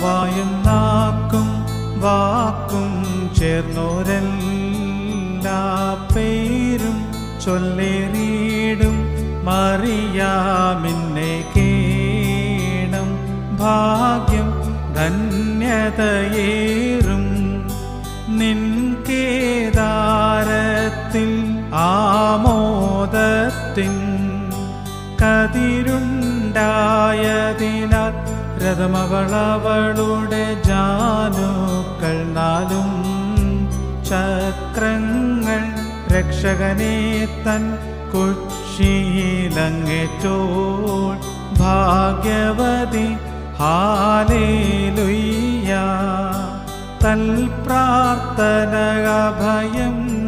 വായും നാക്കും വാക്കും ചേർന്നോരെല്ലാ പേരും ചൊല്ലേറിയിടും മറിയാമിന്നെ കേണം ഭാഗ്യം ധന്യതയേറും നിൻ കേദാരത്തിൽ ആമോദത്തിൻ കതിരുണ്ടായതിനാൽ രഥമവളവളുടെ ജാനുക്കൾ നാലും ചക്രങ്ങൾ രക്ഷകനെ തൻ കൊച്ചിയിലങ്ങേറ്റോൾ ഭാഗ്യവതി ഹാലേലുയ്യ തൽ പ്രാർത്ഥന അഭയം